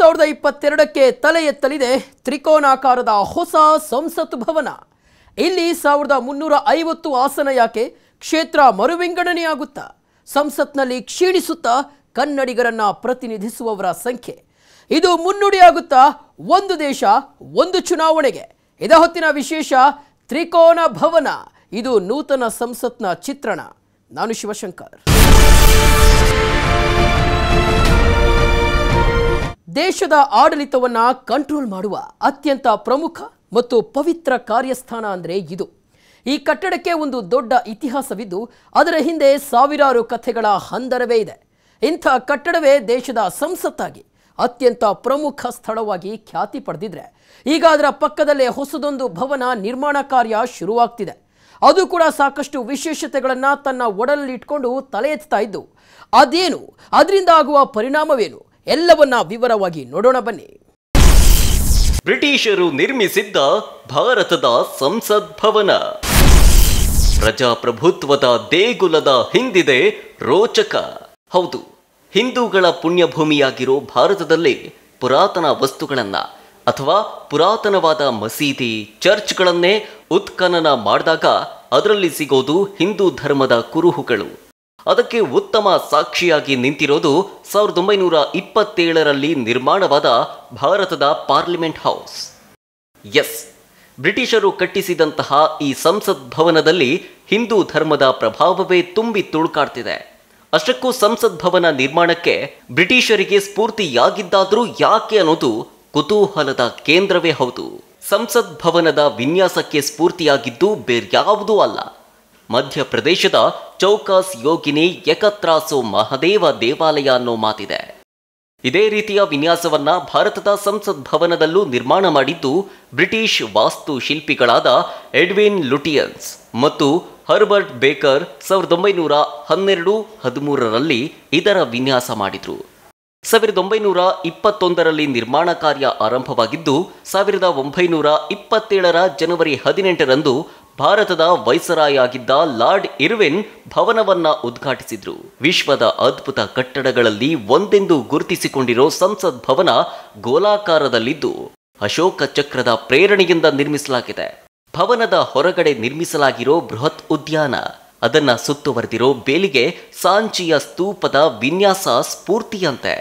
ಸಾವಿರದ ಇಪ್ಪತ್ತೆರಡಕ್ಕೆ ತಲೆ ಎತ್ತಲಿದೆ ತ್ರಿಕೋನಾಕಾರದ ಹೊಸ ಸಂಸತ್ ಭವನ ಇಲ್ಲಿ ಸಾವಿರದ ಮುನ್ನೂರ ಐವತ್ತು ಆಸನ ಯಾಕೆ ಕ್ಷೇತ್ರ ಮರುವಿಂಗಡಣೆಯಾಗುತ್ತಾ ಸಂಸತ್ನಲ್ಲಿ ಕ್ಷೀಣಿಸುತ್ತಾ ಕನ್ನಡಿಗರನ್ನ ಪ್ರತಿನಿಧಿಸುವವರ ಸಂಖ್ಯೆ ಇದು ಮುನ್ನುಡಿಯಾಗುತ್ತಾ ಒಂದು ದೇಶ ಒಂದು ಚುನಾವಣೆಗೆ ಇದ ಹೊತ್ತಿನ ವಿಶೇಷ ತ್ರಿಕೋನ ಭವನ ಇದು ನೂತನ ಸಂಸತ್ನ ಚಿತ್ರಣ ನಾನು ಶಿವಶಂಕರ್ ದೇಶದ ಆಡಳಿತವನ್ನ ಕಂಟ್ರೋಲ್ ಮಾಡುವ ಅತ್ಯಂತ ಪ್ರಮುಖ ಮತ್ತು ಪವಿತ್ರ ಕಾರ್ಯಸ್ಥಾನ ಅಂದರೆ ಇದು ಈ ಕಟ್ಟಡಕ್ಕೆ ಒಂದು ದೊಡ್ಡ ಇತಿಹಾಸವಿದ್ದು ಅದರ ಹಿಂದೆ ಸಾವಿರಾರು ಕಥೆಗಳ ಹಂದರವೇ ಇದೆ ಇಂಥ ಕಟ್ಟಡವೇ ದೇಶದ ಸಂಸತ್ತಾಗಿ ಅತ್ಯಂತ ಪ್ರಮುಖ ಸ್ಥಳವಾಗಿ ಖ್ಯಾತಿ ಪಡೆದಿದ್ರೆ ಈಗ ಅದರ ಪಕ್ಕದಲ್ಲೇ ಹೊಸದೊಂದು ಭವನ ನಿರ್ಮಾಣ ಕಾರ್ಯ ಶುರುವಾಗ್ತಿದೆ ಅದು ಕೂಡ ಸಾಕಷ್ಟು ವಿಶೇಷತೆಗಳನ್ನು ತನ್ನ ಒಡಲಲ್ಲಿ ಇಟ್ಕೊಂಡು ತಲೆ ಎತ್ತಾ ಇದ್ದು ಅದೇನು ಅದರಿಂದ ಆಗುವ ಪರಿಣಾಮವೇನು ಎಲ್ಲವನ್ನ ವಿವರವಾಗಿ ನೋಡೋಣ ಬನ್ನಿ ಬ್ರಿಟಿಷರು ನಿರ್ಮಿಸಿದ್ದ ಭಾರತದ ಸಂಸತ್ ಭವನ ಪ್ರಜಾಪ್ರಭುತ್ವದ ದೇಗುಲದ ಹಿಂದಿದೆ ರೋಚಕ ಹೌದು ಹಿಂದೂಗಳ ಪುಣ್ಯಭೂಮಿಯಾಗಿರೋ ಭಾರತದಲ್ಲಿ ಪುರಾತನ ವಸ್ತುಗಳನ್ನ ಅಥವಾ ಪುರಾತನವಾದ ಮಸೀದಿ ಚರ್ಚ್ಗಳನ್ನೇ ಉತ್ಖನನ ಮಾಡಿದಾಗ ಅದರಲ್ಲಿ ಸಿಗೋದು ಹಿಂದೂ ಧರ್ಮದ ಕುರುಹುಗಳು ಅದಕ್ಕೆ ಉತ್ತಮ ಸಾಕ್ಷಿಯಾಗಿ ನಿಂತಿರೋದು ಸಾವಿರದ ಒಂಬೈನೂರ ಇಪ್ಪತ್ತೇಳರಲ್ಲಿ ನಿರ್ಮಾಣವಾದ ಭಾರತದ ಪಾರ್ಲಿಮೆಂಟ್ ಹೌಸ್ ಎಸ್ ಬ್ರಿಟಿಷರು ಕಟ್ಟಿಸಿದಂತಹ ಈ ಸಂಸತ್ ಭವನದಲ್ಲಿ ಹಿಂದೂ ಧರ್ಮದ ಪ್ರಭಾವವೇ ತುಂಬಿ ತುಳುಕಾಡ್ತಿದೆ ಅಷ್ಟಕ್ಕೂ ಸಂಸತ್ ಭವನ ನಿರ್ಮಾಣಕ್ಕೆ ಬ್ರಿಟಿಷರಿಗೆ ಸ್ಫೂರ್ತಿಯಾಗಿದ್ದಾದ್ರೂ ಯಾಕೆ ಅನ್ನೋದು ಕುತೂಹಲದ ಕೇಂದ್ರವೇ ಹೌದು ಸಂಸತ್ ಭವನದ ವಿನ್ಯಾಸಕ್ಕೆ ಸ್ಫೂರ್ತಿಯಾಗಿದ್ದು ಬೇರ್ಯಾವುದೂ ಅಲ್ಲ ಮಧ್ಯಪ್ರದೇಶದ ಚೌಕಾಸ್ ಯೋಗಿನಿ ಯಕತ್ರಾಸು ಮಹದೇವ ದೇವಾಲಯ ಅನ್ನೋ ಮಾತಿದೆ ಇದೇ ರೀತಿಯ ವಿನ್ಯಾಸವನ್ನ ಭಾರತದ ಸಂಸತ್ ಭವನದಲ್ಲೂ ನಿರ್ಮಾಣ ಮಾಡಿದ್ದು ಬ್ರಿಟಿಷ್ ವಾಸ್ತು ಶಿಲ್ಪಿಗಳಾದ ಎಡ್ವಿನ್ ಲುಟಿಯನ್ಸ್ ಮತ್ತು ಹರ್ಬರ್ಟ್ ಬೇಕರ್ ಸಾವಿರದ ಒಂಬೈನೂರ ಹನ್ನೆರಡು ಹದಿಮೂರರಲ್ಲಿ ಇದರ ವಿನ್ಯಾಸ ಮಾಡಿದ್ರು ಸಾವಿರದ ಒಂಬೈನೂರ ಇಪ್ಪತ್ತೊಂದರಲ್ಲಿ ನಿರ್ಮಾಣ ಕಾರ್ಯ ಆರಂಭವಾಗಿದ್ದು ಸಾವಿರದ ಒಂಬೈನೂರ ಇಪ್ಪತ್ತೇಳರ ಜನವರಿ ಹದಿನೆಂಟರಂದು ಭಾರತದ ವೈಸರಾಯ್ ಆಗಿದ್ದ ಲಾರ್ಡ್ ಇರ್ವಿನ್ ಭವನವನ್ನ ಉದ್ಘಾಟಿಸಿದ್ರು ವಿಶ್ವದ ಅದ್ಭುತ ಕಟ್ಟಡಗಳಲ್ಲಿ ಒಂದೆಂದು ಗುರುತಿಸಿಕೊಂಡಿರೋ ಸಂಸತ್ ಭವನ ಗೋಲಾಕಾರದಲ್ಲಿದ್ದು ಅಶೋಕ ಚಕ್ರದ ಪ್ರೇರಣೆಯಿಂದ ನಿರ್ಮಿಸಲಾಗಿದೆ ಭವನದ ಹೊರಗಡೆ ನಿರ್ಮಿಸಲಾಗಿರೋ ಬೃಹತ್ ಉದ್ಯಾನ ಅದನ್ನ ಸುತ್ತುವರೆದಿರೋ ಬೇಲಿಗೆ ಸಾಂಚಿಯ ಸ್ತೂಪದ ವಿನ್ಯಾಸ ಸ್ಫೂರ್ತಿಯಂತೆ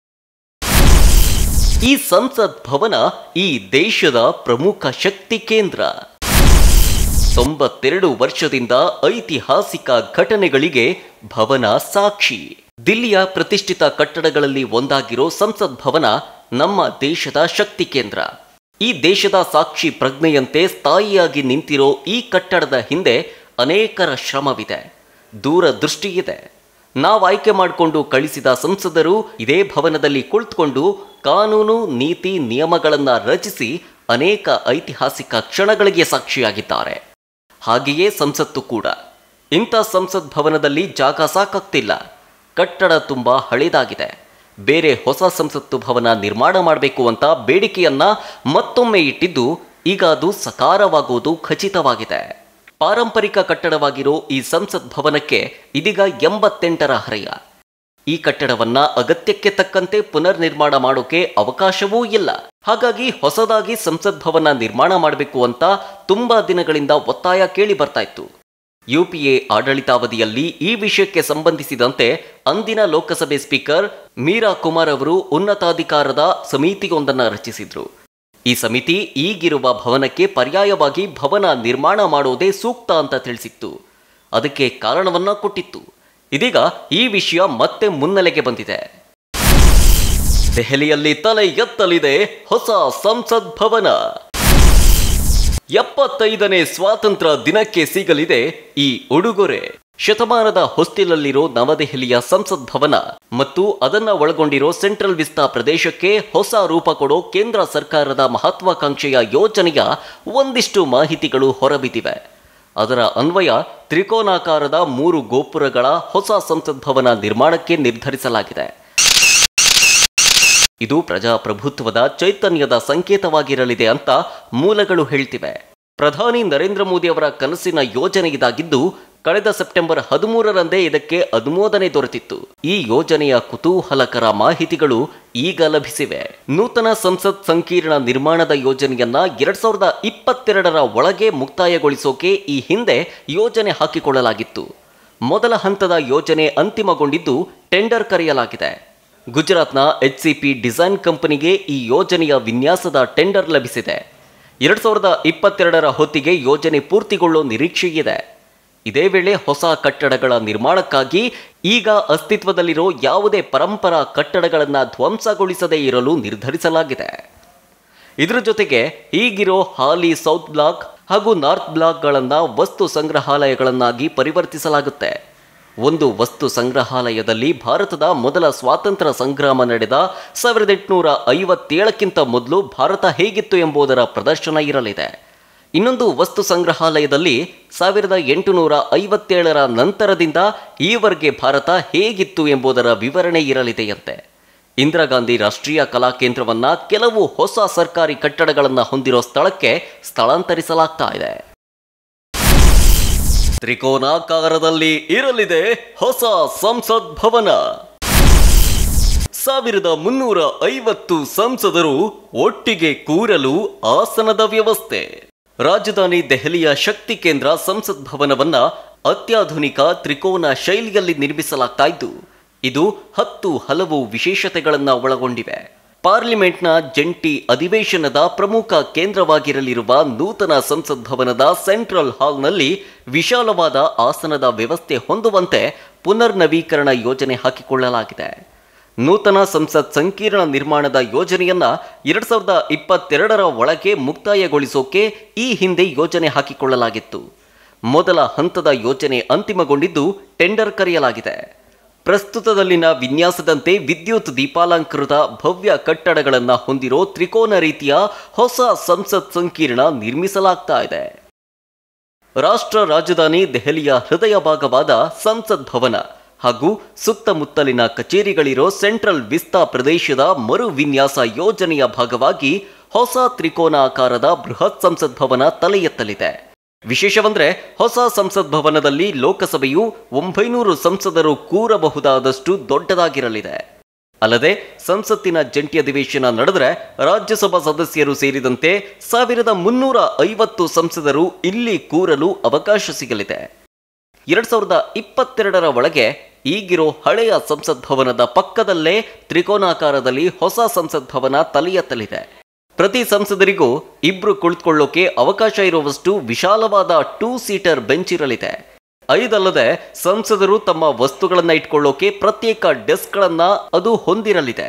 ಈ ಸಂಸತ್ ಭವನ ಈ ದೇಶದ ಪ್ರಮುಖ ಶಕ್ತಿ ಕೇಂದ್ರ ತೊಂಬತ್ತೆರಡು ವರ್ಷದಿಂದ ಐತಿಹಾಸಿಕ ಘಟನೆಗಳಿಗೆ ಭವನ ಸಾಕ್ಷಿ ದಿಲ್ಲಿಯ ಪ್ರತಿಷ್ಠಿತ ಕಟ್ಟಡಗಳಲ್ಲಿ ಒಂದಾಗಿರೋ ಸಂಸತ್ ಭವನ ನಮ್ಮ ದೇಶದ ಶಕ್ತಿ ಕೇಂದ್ರ ಈ ದೇಶದ ಸಾಕ್ಷಿ ಪ್ರಜ್ಞೆಯಂತೆ ಸ್ಥಾಯಿಯಾಗಿ ನಿಂತಿರೋ ಈ ಕಟ್ಟಡದ ಹಿಂದೆ ಅನೇಕರ ಶ್ರಮವಿದೆ ದೂರದೃಷ್ಟಿ ಇದೆ ನಾವು ಆಯ್ಕೆ ಮಾಡಿಕೊಂಡು ಕಳಿಸಿದ ಸಂಸದರು ಇದೇ ಭವನದಲ್ಲಿ ಕುಳಿತುಕೊಂಡು ಕಾನೂನು ನೀತಿ ನಿಯಮಗಳನ್ನ ರಚಿಸಿ ಅನೇಕ ಐತಿಹಾಸಿಕ ಕ್ಷಣಗಳಿಗೆ ಸಾಕ್ಷಿಯಾಗಿದ್ದಾರೆ ಹಾಗೆಯೇ ಸಂಸತ್ತು ಕೂಡ ಇಂಥ ಸಂಸತ್ ಭವನದಲ್ಲಿ ಜಾಗ ಸಾಕಾಗ್ತಿಲ್ಲ ಕಟ್ಟಡ ತುಂಬ ಹಳೇದಾಗಿದೆ ಬೇರೆ ಹೊಸ ಸಂಸತ್ತು ಭವನ ನಿರ್ಮಾಣ ಮಾಡಬೇಕು ಅಂತ ಬೇಡಿಕೆಯನ್ನ ಮತ್ತೊಮ್ಮೆ ಇಟ್ಟಿದ್ದು ಈಗ ಅದು ಸಕಾರವಾಗುವುದು ಖಚಿತವಾಗಿದೆ ಪಾರಂಪರಿಕ ಕಟ್ಟಡವಾಗಿರೋ ಈ ಸಂಸತ್ ಭವನಕ್ಕೆ ಇದೀಗ ಎಂಬತ್ತೆಂಟರ ಹರೆಯ ಈ ಕಟ್ಟಡವನ್ನ ಅಗತ್ಯಕ್ಕೆ ತಕ್ಕಂತೆ ಪುನರ್ ನಿರ್ಮಾಣ ಮಾಡೋಕೆ ಅವಕಾಶವೂ ಇಲ್ಲ ಹಾಗಾಗಿ ಹೊಸದಾಗಿ ಸಂಸತ್ ಭವನ ನಿರ್ಮಾಣ ಮಾಡಬೇಕು ಅಂತ ತುಂಬಾ ದಿನಗಳಿಂದ ಒತ್ತಾಯ ಕೇಳಿ ಬರ್ತಾ ಇತ್ತು ಯುಪಿಎ ಆಡಳಿತಾವಧಿಯಲ್ಲಿ ಈ ವಿಷಯಕ್ಕೆ ಸಂಬಂಧಿಸಿದಂತೆ ಅಂದಿನ ಲೋಕಸಭೆ ಸ್ಪೀಕರ್ ಮೀರಾ ಕುಮಾರ್ ಅವರು ಉನ್ನತಾಧಿಕಾರದ ಸಮಿತಿಯೊಂದನ್ನು ರಚಿಸಿದ್ರು ಈ ಸಮಿತಿ ಈಗಿರುವ ಭವನಕ್ಕೆ ಪರ್ಯಾಯವಾಗಿ ಭವನ ನಿರ್ಮಾಣ ಮಾಡೋದೇ ಸೂಕ್ತ ಅಂತ ತಿಳಿಸಿತ್ತು ಅದಕ್ಕೆ ಕಾರಣವನ್ನ ಕೊಟ್ಟಿತ್ತು ಇದೀಗ ಈ ವಿಷಯ ಮತ್ತೆ ಮುನ್ನೆಲೆಗೆ ಬಂದಿದೆ ದೆಹಲಿಯಲ್ಲಿ ತಲೆ ಎತ್ತಲಿದೆ ಹೊಸ ಸಂಸತ್ ಭವನ ಎಪ್ಪತ್ತೈದನೇ ಸ್ವಾತಂತ್ರ್ಯ ದಿನಕ್ಕೆ ಸಿಗಲಿದೆ ಈ ಉಡುಗೊರೆ ಶತಮಾನದ ಹೊಸ್ತಿಲಲ್ಲಿರೋ ನವದೆಹಲಿಯ ಸಂಸತ್ ಭವನ ಮತ್ತು ಅದನ್ನ ಒಳಗೊಂಡಿರೋ ಸೆಂಟ್ರಲ್ ವಿಸ್ತಾ ಪ್ರದೇಶಕ್ಕೆ ಹೊಸ ರೂಪ ಕೊಡೋ ಕೇಂದ್ರ ಸರ್ಕಾರದ ಮಹತ್ವಾಕಾಂಕ್ಷೆಯ ಯೋಜನೆಯ ಒಂದಿಷ್ಟು ಮಾಹಿತಿಗಳು ಹೊರಬಿದ್ದಿವೆ ಅದರ ಅನ್ವಯ ತ್ರಿಕೋನಾಕಾರದ ಮೂರು ಗೋಪುರಗಳ ಹೊಸ ಸಂಸತ್ ಭವನ ನಿರ್ಮಾಣಕ್ಕೆ ನಿರ್ಧರಿಸಲಾಗಿದೆ ಇದು ಪ್ರಜಾಪ್ರಭುತ್ವದ ಚೈತನ್ಯದ ಸಂಕೇತವಾಗಿರಲಿದೆ ಅಂತ ಮೂಲಗಳು ಹೇಳ್ತಿವೆ ಪ್ರಧಾನಿ ನರೇಂದ್ರ ಮೋದಿ ಅವರ ಕನಸಿನ ಯೋಜನೆ ಇದಾಗಿದ್ದು ಕಳೆದ ಸೆಪ್ಟೆಂಬರ್ ಹದಿಮೂರರಂದೇ ಇದಕ್ಕೆ ಅನುಮೋದನೆ ದೊರೆತಿತ್ತು ಈ ಯೋಜನೆಯ ಕುತೂಹಲಕರ ಮಾಹಿತಿಗಳು ಈಗ ಲಭಿಸಿವೆ ನೂತನ ಸಂಸತ್ ಸಂಕೀರ್ಣ ನಿರ್ಮಾಣದ ಯೋಜನೆಯನ್ನ ಎರಡ್ ಸಾವಿರದ ಇಪ್ಪತ್ತೆರಡರ ಒಳಗೆ ಮುಕ್ತಾಯಗೊಳಿಸೋಕೆ ಈ ಹಿಂದೆ ಯೋಜನೆ ಹಾಕಿಕೊಳ್ಳಲಾಗಿತ್ತು ಮೊದಲ ಹಂತದ ಯೋಜನೆ ಅಂತಿಮಗೊಂಡಿದ್ದು ಟೆಂಡರ್ ಕರೆಯಲಾಗಿದೆ ಗುಜರಾತ್ನ ಎಚ್ಸಿಪಿ ಡಿಸೈನ್ ಕಂಪನಿಗೆ ಈ ಯೋಜನೆಯ ವಿನ್ಯಾಸದ ಟೆಂಡರ್ ಲಭಿಸಿದೆ ಎರಡ್ ಸಾವಿರದ ಇಪ್ಪತ್ತೆರಡರ ಹೊತ್ತಿಗೆ ಯೋಜನೆ ಪೂರ್ತಿಗೊಳ್ಳೋ ನಿರೀಕ್ಷೆಯಿದೆ ಇದೇ ವೇಳೆ ಹೊಸ ಕಟ್ಟಡಗಳ ನಿರ್ಮಾಣಕ್ಕಾಗಿ ಈಗ ಅಸ್ತಿತ್ವದಲ್ಲಿರೋ ಯಾವುದೇ ಪರಂಪರಾ ಕಟ್ಟಡಗಳನ್ನು ಧ್ವಂಸಗೊಳಿಸದೇ ಇರಲು ನಿರ್ಧರಿಸಲಾಗಿದೆ ಇದರ ಜೊತೆಗೆ ಈಗಿರೋ ಹಾಲಿ ಸೌತ್ ಬ್ಲಾಕ್ ಹಾಗೂ ನಾರ್ತ್ ಬ್ಲಾಕ್ಗಳನ್ನು ವಸ್ತು ಸಂಗ್ರಹಾಲಯಗಳನ್ನಾಗಿ ಪರಿವರ್ತಿಸಲಾಗುತ್ತೆ ಒಂದು ವಸ್ತು ಸಂಗ್ರಹಾಲಯದಲ್ಲಿ ಭಾರತದ ಮೊದಲ ಸ್ವಾತಂತ್ರ್ಯ ಸಂಗ್ರಾಮ ನಡೆದ ಸಾವಿರದ ಎಂಟುನೂರ ಐವತ್ತೇಳಕ್ಕಿಂತ ಮೊದಲು ಭಾರತ ಹೇಗಿತ್ತು ಎಂಬುದರ ಪ್ರದರ್ಶನ ಇರಲಿದೆ ಇನ್ನೊಂದು ವಸ್ತು ಸಂಗ್ರಹಾಲಯದಲ್ಲಿ ಸಾವಿರದ ಎಂಟುನೂರ ಐವತ್ತೇಳರ ನಂತರದಿಂದ ಈವರೆಗೆ ಭಾರತ ಹೇಗಿತ್ತು ಎಂಬುದರ ವಿವರಣೆ ಇರಲಿದೆಯಂತೆ ಇಂದಿರಾ ಗಾಂಧಿ ರಾಷ್ಟ್ರೀಯ ಕಲಾ ಕೇಂದ್ರವನ್ನ ಕೆಲವು ಹೊಸ ಸರ್ಕಾರಿ ಕಟ್ಟಡಗಳನ್ನು ಹೊಂದಿರೋ ಸ್ಥಳಕ್ಕೆ ಸ್ಥಳಾಂತರಿಸಲಾಗ್ತಾ ಇದೆ ತ್ರಿಕೋನಾಕಾರದಲ್ಲಿ ಇರಲಿದೆ ಹೊಸ ಸಂಸತ್ ಭವನ ಸಾವಿರದ ಮುನ್ನೂರ ಐವತ್ತು ಸಂಸದರು ಒಟ್ಟಿಗೆ ಕೂರಲು ಆಸನದ ವ್ಯವಸ್ಥೆ ರಾಜಧಾನಿ ದೆಹಲಿಯ ಶಕ್ತಿ ಕೇಂದ್ರ ಸಂಸತ್ ಭವನವನ್ನ ಅತ್ಯಾಧುನಿಕ ತ್ರಿಕೋನ ಶೈಲಿಯಲ್ಲಿ ನಿರ್ಮಿಸಲಾಗ್ತಾ ಇದ್ದು ಇದು ಹತ್ತು ಹಲವು ವಿಶೇಷತೆಗಳನ್ನ ಒಳಗೊಂಡಿವೆ ಪಾರ್ಲಿಮೆಂಟ್ನ ಜಂಟಿ ಅಧಿವೇಶನದ ಪ್ರಮುಖ ಕೇಂದ್ರವಾಗಿರಲಿರುವ ನೂತನ ಸಂಸತ್ ಭವನದ ಸೆಂಟ್ರಲ್ ಹಾಲ್ನಲ್ಲಿ ವಿಶಾಲವಾದ ಆಸನದ ವ್ಯವಸ್ಥೆ ಹೊಂದುವಂತೆ ಪುನರ್ ನವೀಕರಣ ಯೋಜನೆ ಹಾಕಿಕೊಳ್ಳಲಾಗಿದೆ ನೂತನ ಸಂಸತ್ ಸಂಕೀರ್ಣ ನಿರ್ಮಾಣದ ಯೋಜನೆಯನ್ನ ಎರಡ್ ಸಾವಿರದ ಇಪ್ಪತ್ತೆರಡರ ಒಳಗೆ ಮುಕ್ತಾಯಗೊಳಿಸೋಕೆ ಈ ಹಿಂದೆ ಯೋಜನೆ ಹಾಕಿಕೊಳ್ಳಲಾಗಿತ್ತು ಮೊದಲ ಹಂತದ ಯೋಜನೆ ಅಂತಿಮಗೊಂಡಿದ್ದು ಟೆಂಡರ್ ಕರೆಯಲಾಗಿದೆ ಪ್ರಸ್ತುತದಲ್ಲಿನ ವಿನ್ಯಾಸದಂತೆ ವಿದ್ಯುತ್ ದೀಪಾಲಂಕೃತ ಭವ್ಯ ಕಟ್ಟಡಗಳನ್ನು ಹೊಂದಿರೋ ತ್ರಿಕೋನ ರೀತಿಯ ಹೊಸ ಸಂಸತ್ ಸಂಕೀರ್ಣ ನಿರ್ಮಿಸಲಾಗ್ತಾ ಇದೆ ರಾಷ್ಟ್ರ ರಾಜಧಾನಿ ದೆಹಲಿಯ ಹೃದಯ ಭಾಗವಾದ ಸಂಸತ್ ಭವನ ಹಾಗೂ ಸುತ್ತಮುತ್ತಲಿನ ಕಚೇರಿಗಳಿರೋ ಸೆಂಟ್ರಲ್ ವಿಸ್ತಾ ಪ್ರದೇಶದ ಮರು ವಿನ್ಯಾಸ ಯೋಜನೆಯ ಭಾಗವಾಗಿ ಹೊಸ ತ್ರಿಕೋನಾಕಾರದ ಬೃಹತ್ ಸಂಸತ್ ಭವನ ತಲೆ ಎತ್ತಲಿದೆ ವಿಶೇಷವಂದ್ರೆ ಹೊಸ ಸಂಸತ್ ಭವನದಲ್ಲಿ ಲೋಕಸಭೆಯು ಒಂಬೈನೂರು ಸಂಸದರು ಕೂರಬಹುದಾದಷ್ಟು ದೊಡ್ಡದಾಗಿರಲಿದೆ ಅಲ್ಲದೆ ಸಂಸತ್ತಿನ ಜಂಟಿ ಅಧಿವೇಶನ ನಡೆದರೆ ರಾಜ್ಯಸಭಾ ಸದಸ್ಯರು ಸೇರಿದಂತೆ ಸಾವಿರದ ಮುನ್ನೂರ ಐವತ್ತು ಸಂಸದರು ಇಲ್ಲಿ ಕೂರಲು ಅವಕಾಶ ಸಿಗಲಿದೆ ಎರಡ್ ಸಾವಿರದ ಇಪ್ಪತ್ತೆರಡರ ಒಳಗೆ ಈಗಿರೋ ಹಳೆಯ ಸಂಸತ್ ಭವನದ ಪಕ್ಕದಲ್ಲೇ ತ್ರಿಕೋನಾಕಾರದಲ್ಲಿ ಹೊಸ ಸಂಸತ್ ಭವನ ತಲೆ ಎತ್ತಲಿದೆ ಪ್ರತಿ ಸಂಸದರಿಗೂ ಇಬ್ರು ಕುಳಿತುಕೊಳ್ಳೋಕೆ ಅವಕಾಶ ಇರುವಷ್ಟು ವಿಶಾಲವಾದ ಟೂ ಸೀಟರ್ ಬೆಂಚ್ ಇರಲಿದೆ ಐದಲ್ಲದೆ ಸಂಸದರು ತಮ್ಮ ವಸ್ತುಗಳನ್ನ ಇಟ್ಕೊಳ್ಳೋಕೆ ಪ್ರತ್ಯೇಕ ಡೆಸ್ಕ್ಗಳನ್ನ ಅದು ಹೊಂದಿರಲಿದೆ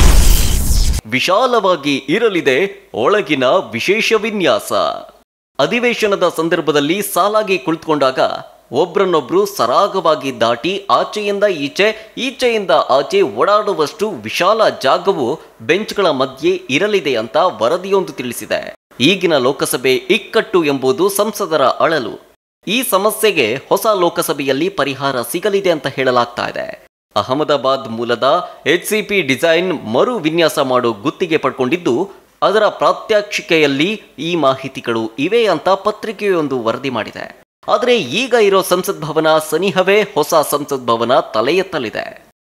ವಿಶಾಲವಾಗಿ ಇರಲಿದೆ ಒಳಗಿನ ವಿಶೇಷ ವಿನ್ಯಾಸ ಅಧಿವೇಶನದ ಸಂದರ್ಭದಲ್ಲಿ ಸಾಲಾಗಿ ಕುಳಿತುಕೊಂಡಾಗ ಒಬ್ರನ್ನೊಬ್ರು ಸರಾಗವಾಗಿ ದಾಟಿ ಆಚೆಯಿಂದ ಈಚೆ ಈಚೆಯಿಂದ ಆಚೆ ಓಡಾಡುವಷ್ಟು ವಿಶಾಲ ಜಾಗವು ಬೆಂಚ್ಗಳ ಮಧ್ಯೆ ಇರಲಿದೆ ಅಂತ ವರದಿಯೊಂದು ತಿಳಿಸಿದೆ ಈಗಿನ ಲೋಕಸಭೆ ಇಕ್ಕಟ್ಟು ಎಂಬುದು ಸಂಸದರ ಅಳಲು ಈ ಸಮಸ್ಯೆಗೆ ಹೊಸ ಲೋಕಸಭೆಯಲ್ಲಿ ಪರಿಹಾರ ಸಿಗಲಿದೆ ಅಂತ ಹೇಳಲಾಗ್ತಾ ಇದೆ ಅಹಮದಾಬಾದ್ ಮೂಲದ ಎಚ್ಸಿಪಿ ಡಿಸೈನ್ ಮರು ವಿನ್ಯಾಸ ಮಾಡೋ ಗುತ್ತಿಗೆ ಪಡ್ಕೊಂಡಿದ್ದು ಅದರ ಪ್ರಾತ್ಯಕ್ಷಿಕೆಯಲ್ಲಿ ಈ ಮಾಹಿತಿಗಳು ಇವೆ ಅಂತ ಪತ್ರಿಕೆಯೊಂದು ವರದಿ ಮಾಡಿದೆ ಆದರೆ ಈಗ ಇರೋ ಸಂಸತ್ ಭವನ ಸನಿಹವೇ ಹೊಸ ಸಂಸತ್ ಭವನ ತಲೆ ಎತ್ತಲಿದೆ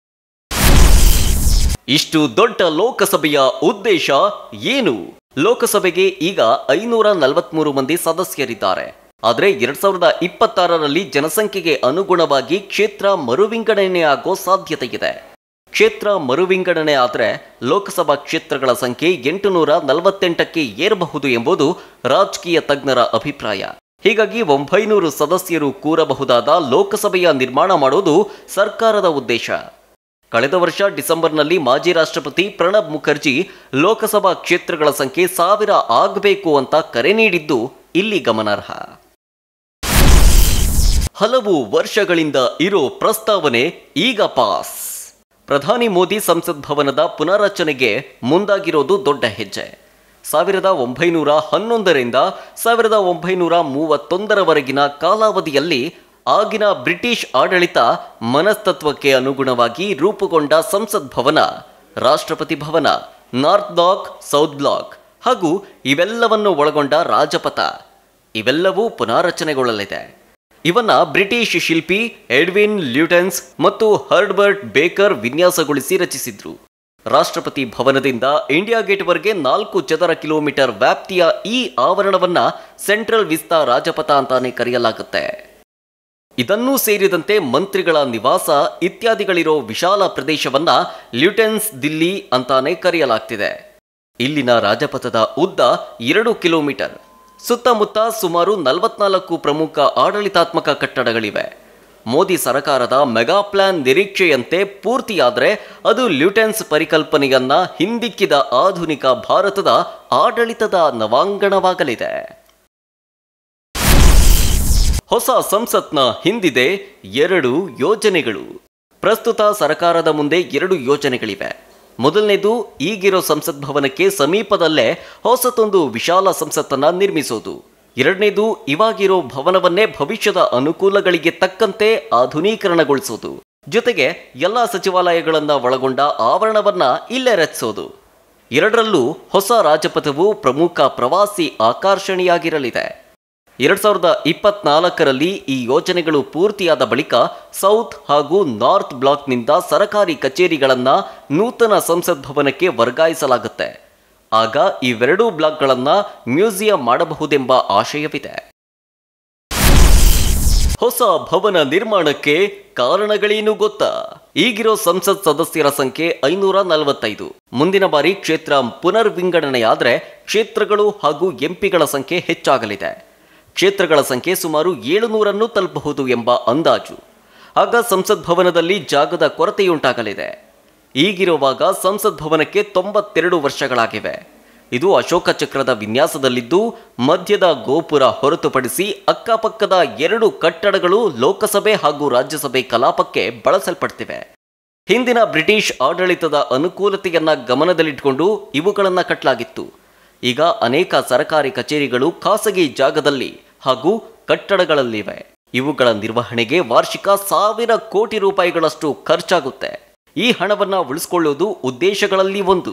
ಇಷ್ಟು ದೊಡ್ಡ ಲೋಕಸಭೆಯ ಉದ್ದೇಶ ಏನು ಲೋಕಸಭೆಗೆ ಈಗ ಐನೂರ ನಲವತ್ಮೂರು ಮಂದಿ ಸದಸ್ಯರಿದ್ದಾರೆ ಆದರೆ ಎರಡ್ ಸಾವಿರದ ಇಪ್ಪತ್ತಾರರಲ್ಲಿ ಜನಸಂಖ್ಯೆಗೆ ಅನುಗುಣವಾಗಿ ಕ್ಷೇತ್ರ ಮರುವಿಂಗಡಣೆ ಆಗೋ ಸಾಧ್ಯತೆ ಇದೆ ಕ್ಷೇತ್ರ ಮರುವಿಂಗಡಣೆ ಆದರೆ ಲೋಕಸಭಾ ಕ್ಷೇತ್ರಗಳ ಸಂಖ್ಯೆ ಎಂಟುನೂರ ನಲವತ್ತೆಂಟಕ್ಕೆ ಏರಬಹುದು ಎಂಬುದು ರಾಜಕೀಯ ತಜ್ಞರ ಅಭಿಪ್ರಾಯ ಹೀಗಾಗಿ ಒಂಬೈನೂರು ಸದಸ್ಯರು ಕೂರಬಹುದಾದ ಲೋಕಸಭೆಯ ನಿರ್ಮಾಣ ಮಾಡೋದು ಸರ್ಕಾರದ ಉದ್ದೇಶ ಕಳೆದ ವರ್ಷ ಡಿಸೆಂಬರ್ನಲ್ಲಿ ಮಾಜಿ ರಾಷ್ಟ್ರಪತಿ ಪ್ರಣಬ್ ಮುಖರ್ಜಿ ಲೋಕಸಭಾ ಕ್ಷೇತ್ರಗಳ ಸಂಖ್ಯೆ ಸಾವಿರ ಆಗಬೇಕು ಅಂತ ಕರೆ ನೀಡಿದ್ದು ಇಲ್ಲಿ ಗಮನಾರ್ಹ ಹಲವು ವರ್ಷಗಳಿಂದ ಇರೋ ಪ್ರಸ್ತಾವನೆ ಈಗ ಪಾಸ್ ಪ್ರಧಾನಿ ಮೋದಿ ಸಂಸತ್ ಭವನದ ಪುನರ್ರಚನೆಗೆ ಮುಂದಾಗಿರೋದು ದೊಡ್ಡ ಹೆಜ್ಜೆ ಸಾವಿರದ ಒಂಬೈನೂರ ಹನ್ನೊಂದರಿಂದ ಸಾವಿರದ ಒಂಬೈನೂರ ಮೂವತ್ತೊಂದರವರೆಗಿನ ಕಾಲಾವಧಿಯಲ್ಲಿ ಆಗಿನ ಬ್ರಿಟಿಷ್ ಆಡಳಿತ ಮನಸ್ತತ್ವಕ್ಕೆ ಅನುಗುಣವಾಗಿ ರೂಪುಗೊಂಡ ಸಂಸತ್ ಭವನ ರಾಷ್ಟ್ರಪತಿ ಭವನ ನಾರ್ತ್ ಬ್ಲಾಕ್ ಸೌತ್ ಬ್ಲಾಕ್ ಹಾಗೂ ಇವೆಲ್ಲವನ್ನು ಒಳಗೊಂಡ ರಾಜಪಥ ಇವೆಲ್ಲವೂ ಪುನಾರಚನೆಗೊಳ್ಳಲಿದೆ ಇವನ್ನ ಬ್ರಿಟಿಷ್ ಶಿಲ್ಪಿ ಎಡ್ವಿನ್ ಲ್ಯೂಟೆನ್ಸ್ ಮತ್ತು ಹರ್ಡ್ಬರ್ಟ್ ಬೇಕರ್ ವಿನ್ಯಾಸಗೊಳಿಸಿ ರಚಿಸಿದ್ರು ರಾಷ್ಟ್ರಪತಿ ಭವನದಿಂದ ಇಂಡಿಯಾ ಗೇಟ್ವರೆಗೆ ನಾಲ್ಕು ಚದರ ಕಿಲೋಮೀಟರ್ ವ್ಯಾಪ್ತಿಯ ಈ ಆವರಣವನ್ನ ಸೆಂಟ್ರಲ್ ವಿಸ್ತಾ ರಾಜಪಥ ಅಂತಾನೆ ಕರೆಯಲಾಗುತ್ತೆ ಇದನ್ನೂ ಸೇರಿದಂತೆ ಮಂತ್ರಿಗಳ ನಿವಾಸ ಇತ್ಯಾದಿಗಳಿರೋ ವಿಶಾಲ ಪ್ರದೇಶವನ್ನ ಲ್ಯೂಟೆನ್ಸ್ ದಿಲ್ಲಿ ಅಂತಾನೆ ಕರೆಯಲಾಗ್ತಿದೆ ಇಲ್ಲಿನ ರಾಜಪಥದ ಉದ್ದ ಎರಡು ಕಿಲೋಮೀಟರ್ ಸುತ್ತಮುತ್ತ ಸುಮಾರು ನಲವತ್ನಾಲ್ಕು ಪ್ರಮುಖ ಆಡಳಿತಾತ್ಮಕ ಕಟ್ಟಡಗಳಿವೆ ಮೋದಿ ಸರಕಾರದ ಮೆಗಾ ಪ್ಲಾನ್ ನಿರೀಕ್ಷೆಯಂತೆ ಪೂರ್ತಿಯಾದರೆ ಅದು ಲ್ಯೂಟೆನ್ಸ್ ಪರಿಕಲ್ಪನೆಯನ್ನ ಹಿಂದಿಕ್ಕಿದ ಆಧುನಿಕ ಭಾರತದ ಆಡಳಿತದ ನವಾಂಗಣವಾಗಲಿದೆ ಹೊಸ ಸಂಸತ್ನ ಹಿಂದಿದೆ ಎರಡು ಯೋಜನೆಗಳು ಪ್ರಸ್ತುತ ಸರ್ಕಾರದ ಮುಂದೆ ಎರಡು ಯೋಜನೆಗಳಿವೆ ಮೊದಲನೇದು ಈಗಿರೋ ಸಂಸತ್ ಭವನಕ್ಕೆ ಸಮೀಪದಲ್ಲೇ ಹೊಸತೊಂದು ವಿಶಾಲ ಸಂಸತ್ತನ್ನ ನಿರ್ಮಿಸೋದು ಎರಡನೇದು ಇವಾಗಿರೋ ಭವನವನ್ನೇ ಭವಿಷ್ಯದ ಅನುಕೂಲಗಳಿಗೆ ತಕ್ಕಂತೆ ಆಧುನೀಕರಣಗೊಳಿಸೋದು ಜೊತೆಗೆ ಎಲ್ಲಾ ಸಚಿವಾಲಯಗಳನ್ನ ಒಳಗೊಂಡ ಆವರಣವನ್ನ ಇಲ್ಲೇ ರಚಿಸೋದು ಎರಡರಲ್ಲೂ ಹೊಸ ರಾಜಪಥವು ಪ್ರಮುಖ ಪ್ರವಾಸಿ ಆಕರ್ಷಣೆಯಾಗಿರಲಿದೆ ಎರಡ್ ಸಾವಿರದ ಇಪ್ಪತ್ನಾಲ್ಕರಲ್ಲಿ ಈ ಯೋಜನೆಗಳು ಪೂರ್ತಿಯಾದ ಬಳಿಕ ಸೌತ್ ಹಾಗೂ ನಾರ್ತ್ ಬ್ಲಾಕ್ನಿಂದ ಸರಕಾರಿ ಕಚೇರಿಗಳನ್ನ ನೂತನ ಸಂಸತ್ ಭವನಕ್ಕೆ ವರ್ಗಾಯಿಸಲಾಗುತ್ತೆ ಆಗ ಇವೆರಡೂ ಬ್ಲಾಕ್ಗಳನ್ನ ಮ್ಯೂಸಿಯಂ ಮಾಡಬಹುದೆಂಬ ಆಶಯವಿದೆ ಹೊಸ ಭವನ ನಿರ್ಮಾಣಕ್ಕೆ ಕಾರಣಗಳೇನು ಗೊತ್ತಾ ಈಗಿರೋ ಸಂಸತ್ ಸದಸ್ಯರ ಸಂಖ್ಯೆ ಐನೂರ ನಲವತ್ತೈದು ಮುಂದಿನ ಬಾರಿ ಕ್ಷೇತ್ರ ಪುನರ್ವಿಂಗಡಣೆಯಾದ್ರೆ ಕ್ಷೇತ್ರಗಳು ಹಾಗೂ ಎಂಪಿಗಳ ಸಂಖ್ಯೆ ಹೆಚ್ಚಾಗಲಿದೆ ಕ್ಷೇತ್ರಗಳ ಸಂಖ್ಯೆ ಸುಮಾರು ಏಳುನೂರನ್ನು ತಲುಪಬಹುದು ಎಂಬ ಅಂದಾಜು ಆಗ ಸಂಸತ್ ಭವನದಲ್ಲಿ ಜಾಗದ ಕೊರತೆಯುಂಟಾಗಲಿದೆ ಈಗಿರುವಾಗ ಸಂಸತ್ ಭವನಕ್ಕೆ ತೊಂಬತ್ತೆರಡು ವರ್ಷಗಳಾಗಿವೆ ಇದು ಅಶೋಕ ಚಕ್ರದ ವಿನ್ಯಾಸದಲ್ಲಿದ್ದು ಮಧ್ಯದ ಗೋಪುರ ಹೊರತುಪಡಿಸಿ ಅಕ್ಕಪಕ್ಕದ ಎರಡು ಕಟ್ಟಡಗಳು ಲೋಕಸಭೆ ಹಾಗೂ ರಾಜ್ಯಸಭೆ ಕಲಾಪಕ್ಕೆ ಬಳಸಲ್ಪಡ್ತಿವೆ ಹಿಂದಿನ ಬ್ರಿಟಿಷ್ ಆಡಳಿತದ ಅನುಕೂಲತೆಯನ್ನ ಗಮನದಲ್ಲಿಟ್ಟುಕೊಂಡು ಇವುಗಳನ್ನ ಕಟ್ಟಲಾಗಿತ್ತು ಈಗ ಅನೇಕ ಸರ್ಕಾರಿ ಕಚೇರಿಗಳು ಖಾಸಗಿ ಜಾಗದಲ್ಲಿ ಹಾಗೂ ಕಟ್ಟಡಗಳಲ್ಲಿವೆ ಇವುಗಳ ನಿರ್ವಹಣೆಗೆ ವಾರ್ಷಿಕ ಸಾವಿರ ಕೋಟಿ ರೂಪಾಯಿಗಳಷ್ಟು ಖರ್ಚಾಗುತ್ತೆ ಈ ಹಣವನ್ನ ಉಳಿಸಿಕೊಳ್ಳುವುದು ಉದ್ದೇಶಗಳಲ್ಲಿ ಒಂದು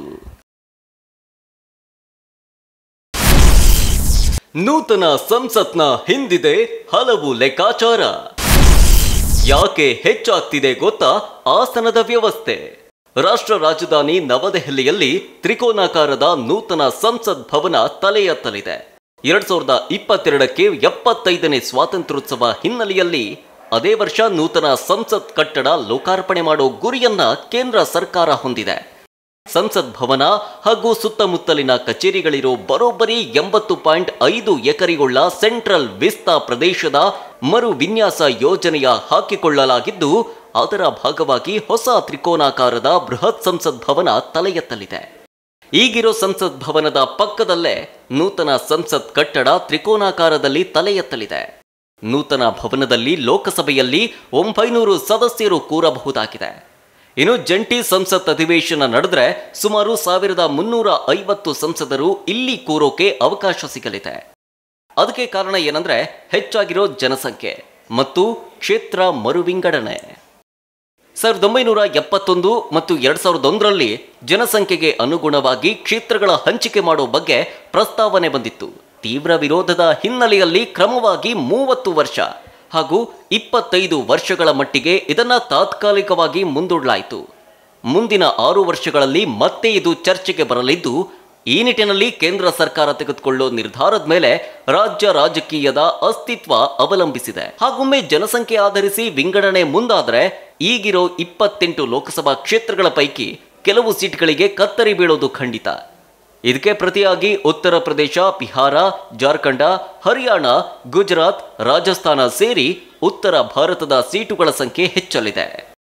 ನೂತನ ಸಂಸತ್ನ ಹಿಂದಿದೆ ಹಲವು ಲೆಕ್ಕಾಚಾರ ಯಾಕೆ ಹೆಚ್ಚಾಗ್ತಿದೆ ಗೊತ್ತಾ ಆಸನದ ವ್ಯವಸ್ಥೆ ರಾಷ್ಟ್ರ ರಾಜಧಾನಿ ನವದೆಹಲಿಯಲ್ಲಿ ತ್ರಿಕೋನಾಕಾರದ ನೂತನ ಸಂಸತ್ ಭವನ ತಲೆ ಎತ್ತಲಿದೆ ಎರಡ್ ಸಾವಿರದ ಇಪ್ಪತ್ತೆರಡಕ್ಕೆ ಎಪ್ಪತ್ತೈದನೇ ಸ್ವಾತಂತ್ರ್ಯೋತ್ಸವ ಹಿನ್ನೆಲೆಯಲ್ಲಿ ಅದೇ ವರ್ಷ ನೂತನ ಸಂಸತ್ ಕಟ್ಟಡ ಲೋಕಾರ್ಪಣೆ ಮಾಡೋ ಗುರಿಯನ್ನ ಕೇಂದ್ರ ಸರ್ಕಾರ ಹೊಂದಿದೆ ಸಂಸತ್ ಭವನ ಹಾಗೂ ಸುತ್ತಮುತ್ತಲಿನ ಕಚೇರಿಗಳಿರೋ ಬರೋಬ್ಬರಿ ಎಂಬತ್ತು ಪಾಯಿಂಟ್ ಐದು ಎಕರೆಯುಳ್ಳ ಸೆಂಟ್ರಲ್ ವಿಸ್ತಾ ಪ್ರದೇಶದ ಮರು ವಿನ್ಯಾಸ ಯೋಜನೆಯ ಹಾಕಿಕೊಳ್ಳಲಾಗಿದ್ದು ಅದರ ಭಾಗವಾಗಿ ಹೊಸ ತ್ರಿಕೋನಾಕಾರದ ಬೃಹತ್ ಸಂಸತ್ ಭವನ ತಲೆ ಎತ್ತಲಿದೆ ಈಗಿರೋ ಸಂಸತ್ ಭವನದ ಪಕ್ಕದಲ್ಲೇ ನೂತನ ಸಂಸತ್ ಕಟ್ಟಡ ತ್ರಿಕೋನಾಕಾರದಲ್ಲಿ ತಲೆ ಎತ್ತಲಿದೆ ನೂತನ ಭವನದಲ್ಲಿ ಲೋಕಸಭೆಯಲ್ಲಿ ಒಂಬೈನೂರು ಸದಸ್ಯರು ಕೂರಬಹುದಾಗಿದೆ ಇನ್ನು ಜಂಟಿ ಸಂಸತ್ ಅಧಿವೇಶನ ನಡೆದ್ರೆ ಸುಮಾರು ಸಾವಿರದ ಮುನ್ನೂರ ಐವತ್ತು ಸಂಸದರು ಇಲ್ಲಿ ಕೂರೋಕೆ ಅವಕಾಶ ಸಿಗಲಿದೆ ಅದಕ್ಕೆ ಕಾರಣ ಏನಂದ್ರೆ ಹೆಚ್ಚಾಗಿರೋ ಜನಸಂಖ್ಯೆ ಮತ್ತು ಕ್ಷೇತ್ರ ಮರುವಿಂಗಡಣೆ ಸಾವಿರದ ಒಂಬೈನೂರ ಎಪ್ಪತ್ತೊಂದು ಮತ್ತು ಎರಡ್ ಸಾವಿರದ ಒಂದರಲ್ಲಿ ಜನಸಂಖ್ಯೆಗೆ ಅನುಗುಣವಾಗಿ ಕ್ಷೇತ್ರಗಳ ಹಂಚಿಕೆ ಮಾಡೋ ಬಗ್ಗೆ ಪ್ರಸ್ತಾವನೆ ಬಂದಿತ್ತು ತೀವ್ರ ವಿರೋಧದ ಹಿನ್ನೆಲೆಯಲ್ಲಿ ಕ್ರಮವಾಗಿ ಮೂವತ್ತು ವರ್ಷ ಹಾಗೂ ಇಪ್ಪತ್ತೈದು ವರ್ಷಗಳ ಮಟ್ಟಿಗೆ ಇದನ್ನ ತಾತ್ಕಾಲಿಕವಾಗಿ ಮುಂದೂಡಲಾಯಿತು ಮುಂದಿನ ಆರು ವರ್ಷಗಳಲ್ಲಿ ಮತ್ತೆ ಇದು ಚರ್ಚೆಗೆ ಬರಲಿದ್ದು ಈ ನಿಟ್ಟಿನಲ್ಲಿ ಕೇಂದ್ರ ಸರ್ಕಾರ ತೆಗೆದುಕೊಳ್ಳೋ ನಿರ್ಧಾರದ ಮೇಲೆ ರಾಜ್ಯ ರಾಜಕೀಯದ ಅಸ್ತಿತ್ವ ಅವಲಂಬಿಸಿದೆ ಹಾಗೊಮ್ಮೆ ಜನಸಂಖ್ಯೆ ಆಧರಿಸಿ ವಿಂಗಡಣೆ ಮುಂದಾದ್ರೆ ಈಗಿರೋ ಇಪ್ಪತ್ತೆಂಟು ಲೋಕಸಭಾ ಕ್ಷೇತ್ರಗಳ ಪೈಕಿ ಕೆಲವು ಸೀಟ್ಗಳಿಗೆ ಕತ್ತರಿ ಬೀಳೋದು ಖಂಡಿತ ಇದಕ್ಕೆ ಪ್ರತಿಯಾಗಿ ಉತ್ತರ ಪ್ರದೇಶ ಬಿಹಾರ ಜಾರ್ಖಂಡ ಹರಿಯಾಣ ಗುಜರಾತ್ ರಾಜಸ್ಥಾನ ಸೇರಿ ಉತ್ತರ ಭಾರತದ ಸೀಟುಗಳ ಸಂಖ್ಯೆ ಹೆಚ್ಚಲಿದೆ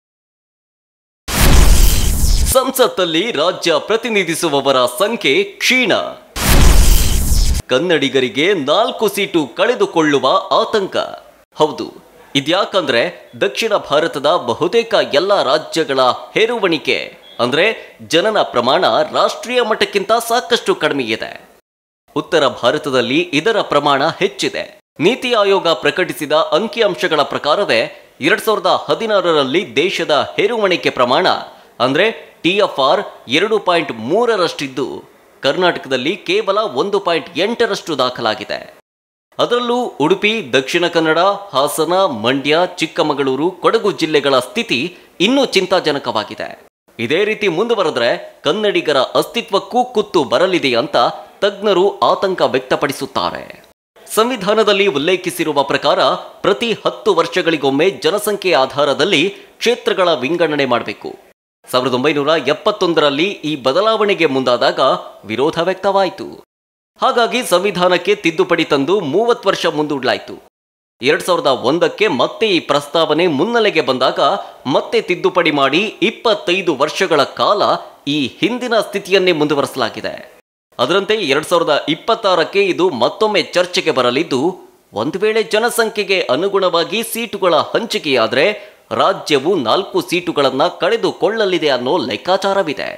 ಸಂಸತ್ತಲ್ಲಿ ರಾಜ್ಯ ಪ್ರತಿನಿಧಿಸುವವರ ಸಂಖ್ಯೆ ಕ್ಷೀಣ ಕನ್ನಡಿಗರಿಗೆ ನಾಲ್ಕು ಸೀಟು ಕಳೆದುಕೊಳ್ಳುವ ಆತಂಕ ಹೌದು ಇದ್ಯಾಕಂದ್ರೆ ದಕ್ಷಿಣ ಭಾರತದ ಬಹುತೇಕ ಎಲ್ಲ ರಾಜ್ಯಗಳ ಹೇರುವಣಿಕೆ ಅಂದ್ರೆ ಜನನ ಪ್ರಮಾಣ ರಾಷ್ಟ್ರೀಯ ಮಟ್ಟಕ್ಕಿಂತ ಸಾಕಷ್ಟು ಕಡಿಮೆ ಇದೆ ಉತ್ತರ ಭಾರತದಲ್ಲಿ ಇದರ ಪ್ರಮಾಣ ಹೆಚ್ಚಿದೆ ನೀತಿ ಆಯೋಗ ಪ್ರಕಟಿಸಿದ ಅಂಕಿಅಂಶಗಳ ಪ್ರಕಾರವೇ ಎರಡ್ ಸಾವಿರದ ಹದಿನಾರರಲ್ಲಿ ದೇಶದ ಹೇರುವಣಿಕೆ ಪ್ರಮಾಣ ಅಂದ್ರೆ ಟಿಎಫ್ಆರ್ ಎರಡು ಪಾಯಿಂಟ್ ಮೂರರಷ್ಟಿದ್ದು ಕರ್ನಾಟಕದಲ್ಲಿ ಕೇವಲ ಒಂದು ಪಾಯಿಂಟ್ ಎಂಟರಷ್ಟು ದಾಖಲಾಗಿದೆ ಅದರಲ್ಲೂ ಉಡುಪಿ ದಕ್ಷಿಣ ಕನ್ನಡ ಹಾಸನ ಮಂಡ್ಯ ಚಿಕ್ಕಮಗಳೂರು ಕೊಡಗು ಜಿಲ್ಲೆಗಳ ಸ್ಥಿತಿ ಇನ್ನೂ ಚಿಂತಾಜನಕವಾಗಿದೆ ಇದೇ ರೀತಿ ಮುಂದುವರೆದ್ರೆ ಕನ್ನಡಿಗರ ಅಸ್ತಿತ್ವಕ್ಕೂ ಕುತ್ತು ಬರಲಿದೆ ಅಂತ ತಜ್ಞರು ಆತಂಕ ವ್ಯಕ್ತಪಡಿಸುತ್ತಾರೆ ಸಂವಿಧಾನದಲ್ಲಿ ಉಲ್ಲೇಖಿಸಿರುವ ಪ್ರಕಾರ ಪ್ರತಿ ಹತ್ತು ವರ್ಷಗಳಿಗೊಮ್ಮೆ ಜನಸಂಖ್ಯೆ ಆಧಾರದಲ್ಲಿ ಕ್ಷೇತ್ರಗಳ ವಿಂಗಡಣೆ ಮಾಡಬೇಕು ಸಾವಿರದ ಒಂಬೈನೂರ ಎಪ್ಪತ್ತೊಂದರಲ್ಲಿ ಈ ಬದಲಾವಣೆಗೆ ಮುಂದಾದಾಗ ವಿರೋಧ ವ್ಯಕ್ತವಾಯಿತು ಹಾಗಾಗಿ ಸಂವಿಧಾನಕ್ಕೆ ತಿದ್ದುಪಡಿ ತಂದು ಮೂವತ್ತು ವರ್ಷ ಮುಂದೂಡಲಾಯಿತು ಎರಡ್ ಸಾವಿರದ ಒಂದಕ್ಕೆ ಮತ್ತೆ ಈ ಪ್ರಸ್ತಾವನೆ ಮುನ್ನೆಲೆಗೆ ಬಂದಾಗ ಮತ್ತೆ ತಿದ್ದುಪಡಿ ಮಾಡಿ ಇಪ್ಪತ್ತೈದು ವರ್ಷಗಳ ಕಾಲ ಈ ಹಿಂದಿನ ಸ್ಥಿತಿಯನ್ನೇ ಮುಂದುವರೆಸಲಾಗಿದೆ ಅದರಂತೆ ಎರಡ್ ಸಾವಿರದ ಇಪ್ಪತ್ತಾರಕ್ಕೆ ಇದು ಮತ್ತೊಮ್ಮೆ ಚರ್ಚೆಗೆ ಬರಲಿದ್ದು ಒಂದು ವೇಳೆ ಜನಸಂಖ್ಯೆಗೆ ಅನುಗುಣವಾಗಿ ಸೀಟುಗಳ ಹಂಚಿಕೆಯಾದರೆ ರಾಜ್ಯವು ನಾಲ್ಕು ಸೀಟುಗಳನ್ನ ಕಳೆದುಕೊಳ್ಳಲಿದೆ ಅನ್ನೋ ಲೆಕ್ಕಾಚಾರವಿದೆ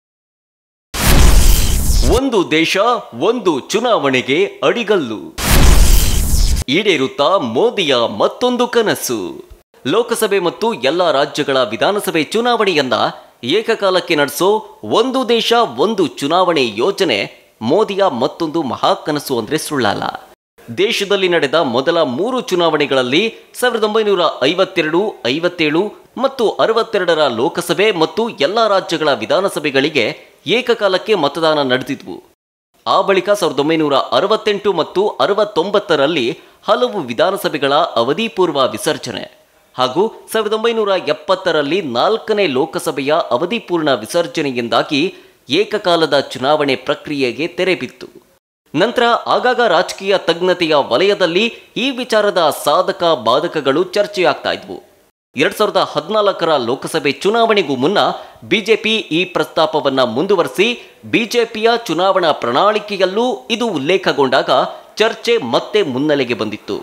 ಒಂದು ದೇಶ ಒಂದು ಚುನಾವಣೆಗೆ ಅಡಿಗಲ್ಲು ಈಡೇರುತ್ತಾ ಮೋದಿಯ ಮತ್ತೊಂದು ಕನಸು ಲೋಕಸಭೆ ಮತ್ತು ಎಲ್ಲ ರಾಜ್ಯಗಳ ವಿಧಾನಸಭೆ ಚುನಾವಣೆಯನ್ನ ಏಕಕಾಲಕ್ಕೆ ನಡೆಸೋ ಒಂದು ದೇಶ ಒಂದು ಚುನಾವಣೆ ಯೋಜನೆ ಮೋದಿಯ ಮತ್ತೊಂದು ಮಹಾಕನಸು ಅಂದ್ರೆ ಸುಳ್ಳಲ್ಲ ದೇಶದಲ್ಲಿ ನಡೆದ ಮೊದಲ ಮೂರು ಚುನಾವಣೆಗಳಲ್ಲಿ ಸಾವಿರದ ಒಂಬೈನೂರ ಐವತ್ತೆರಡು ಐವತ್ತೇಳು ಮತ್ತು ಅರವತ್ತೆರಡರ ಲೋಕಸಭೆ ಮತ್ತು ಎಲ್ಲ ರಾಜ್ಯಗಳ ವಿಧಾನಸಭೆಗಳಿಗೆ ಏಕಕಾಲಕ್ಕೆ ಮತದಾನ ನಡೆದಿದ್ವು ಆ ಬಳಿಕ ಸಾವಿರದ ಒಂಬೈನೂರ ಅರವತ್ತೆಂಟು ಮತ್ತು ಅರವತ್ತೊಂಬತ್ತರಲ್ಲಿ ಹಲವು ವಿಧಾನಸಭೆಗಳ ಅವಧಿ ಪೂರ್ವ ವಿಸರ್ಜನೆ ಹಾಗೂ ಸಾವಿರದ ಒಂಬೈನೂರ ಎಪ್ಪತ್ತರಲ್ಲಿ ನಾಲ್ಕನೇ ಲೋಕಸಭೆಯ ಅವಧಿ ಪೂರ್ಣ ವಿಸರ್ಜನೆಯಿಂದಾಗಿ ಏಕಕಾಲದ ಚುನಾವಣೆ ಪ್ರಕ್ರಿಯೆಗೆ ತೆರೆ ಬಿತ್ತು ನಂತರ ಆಗಾಗ ರಾಜಕೀಯ ತಜ್ಞತೆಯ ವಲಯದಲ್ಲಿ ಈ ವಿಚಾರದ ಸಾಧಕ ಬಾಧಕಗಳು ಚರ್ಚೆಯಾಗ್ತಾ ಇದ್ವು ಎರಡ್ ಸಾವಿರದ ಹದಿನಾಲ್ಕರ ಲೋಕಸಭೆ ಚುನಾವಣೆಗೂ ಮುನ್ನ ಬಿಜೆಪಿ ಈ ಪ್ರಸ್ತಾಪವನ್ನ ಮುಂದುವರೆಸಿ ಬಿಜೆಪಿಯ ಚುನಾವಣಾ ಪ್ರಣಾಳಿಕೆಯಲ್ಲೂ ಇದು ಉಲ್ಲೇಖಗೊಂಡಾಗ ಚರ್ಚೆ ಮತ್ತೆ ಮುನ್ನೆಲೆಗೆ ಬಂದಿತ್ತು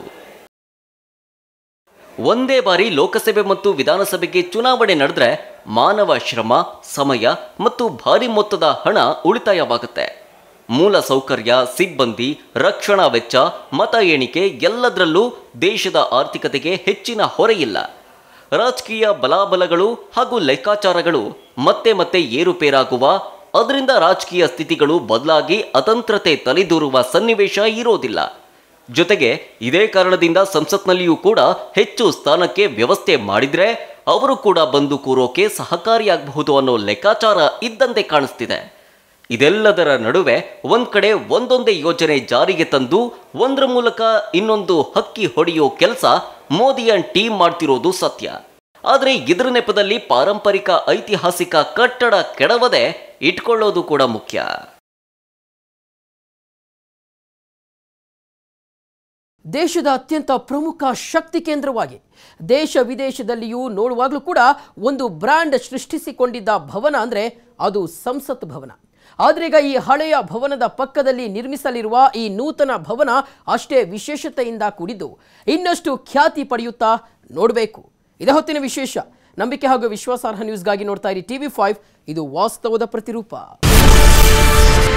ಒಂದೇ ಬಾರಿ ಲೋಕಸಭೆ ಮತ್ತು ವಿಧಾನಸಭೆಗೆ ಚುನಾವಣೆ ನಡೆದ್ರೆ ಮಾನವ ಶ್ರಮ ಸಮಯ ಮತ್ತು ಭಾರಿ ಮೊತ್ತದ ಹಣ ಉಳಿತಾಯವಾಗುತ್ತೆ ಮೂಲ ಸೌಕರ್ಯ ಸಿಬ್ಬಂದಿ ರಕ್ಷಣಾ ವೆಚ್ಚ ಮತ ಎಣಿಕೆ ಎಲ್ಲದರಲ್ಲೂ ದೇಶದ ಆರ್ಥಿಕತೆಗೆ ಹೆಚ್ಚಿನ ಹೊರೆಯಿಲ್ಲ ರಾಜಕೀಯ ಬಲಾಬಲಗಳು ಹಾಗೂ ಲೆಕ್ಕಾಚಾರಗಳು ಮತ್ತೆ ಮತ್ತೆ ಏರುಪೇರಾಗುವ ಅದರಿಂದ ರಾಜಕೀಯ ಸ್ಥಿತಿಗಳು ಬದಲಾಗಿ ಅತಂತ್ರತೆ ತಲೆದೂರುವ ಸನ್ನಿವೇಶ ಇರೋದಿಲ್ಲ ಜೊತೆಗೆ ಇದೇ ಕಾರಣದಿಂದ ಸಂಸತ್ನಲ್ಲಿಯೂ ಕೂಡ ಹೆಚ್ಚು ಸ್ಥಾನಕ್ಕೆ ವ್ಯವಸ್ಥೆ ಮಾಡಿದ್ರೆ ಅವರು ಕೂಡ ಬಂದು ಕೂರೋಕೆ ಸಹಕಾರಿಯಾಗಬಹುದು ಅನ್ನೋ ಲೆಕ್ಕಾಚಾರ ಇದ್ದಂತೆ ಕಾಣಿಸ್ತಿದೆ ಇದೆಲ್ಲದರ ನಡುವೆ ಒಂದ್ ಕಡೆ ಒಂದೊಂದೇ ಯೋಜನೆ ಜಾರಿಗೆ ತಂದು ಒಂದರ ಮೂಲಕ ಇನ್ನೊಂದು ಹಕ್ಕಿ ಹೊಡೆಯೋ ಕೆಲಸ ಮೋದಿಯ ಟೀಮ್ ಮಾಡ್ತಿರೋದು ಸತ್ಯ ಆದರೆ ಇದರ ನೆಪದಲ್ಲಿ ಪಾರಂಪರಿಕ ಐತಿಹಾಸಿಕ ಕಟ್ಟಡ ಕೆಡವದೆ ಇಟ್ಕೊಳ್ಳೋದು ಕೂಡ ಮುಖ್ಯ ದೇಶದ ಅತ್ಯಂತ ಪ್ರಮುಖ ಶಕ್ತಿ ಕೇಂದ್ರವಾಗಿ ದೇಶ ವಿದೇಶದಲ್ಲಿಯೂ ನೋಡುವಾಗಲೂ ಕೂಡ ಒಂದು ಬ್ರ್ಯಾಂಡ್ ಸೃಷ್ಟಿಸಿಕೊಂಡಿದ್ದ ಭವನ ಅಂದರೆ ಅದು ಸಂಸತ್ ಭವನ ಆದ್ರೀಗ ಈ ಹಳೆಯ ಭವನದ ಪಕ್ಕದಲ್ಲಿ ನಿರ್ಮಿಸಲಿರುವ ಈ ನೂತನ ಭವನ ಅಷ್ಟೇ ವಿಶೇಷತೆಯಿಂದ ಕೂಡಿದ್ದು ಇನ್ನಷ್ಟು ಖ್ಯಾತಿ ಪಡೆಯುತ್ತಾ ನೋಡಬೇಕು ಇದೇ ಹೊತ್ತಿನ ವಿಶೇಷ ನಂಬಿಕೆ ಹಾಗೂ ವಿಶ್ವಾಸಾರ್ಹ ನ್ಯೂಸ್ಗಾಗಿ ನೋಡ್ತಾ ಇರಿ ಟಿವಿ ಫೈವ್ ಇದು ವಾಸ್ತವದ ಪ್ರತಿರೂಪ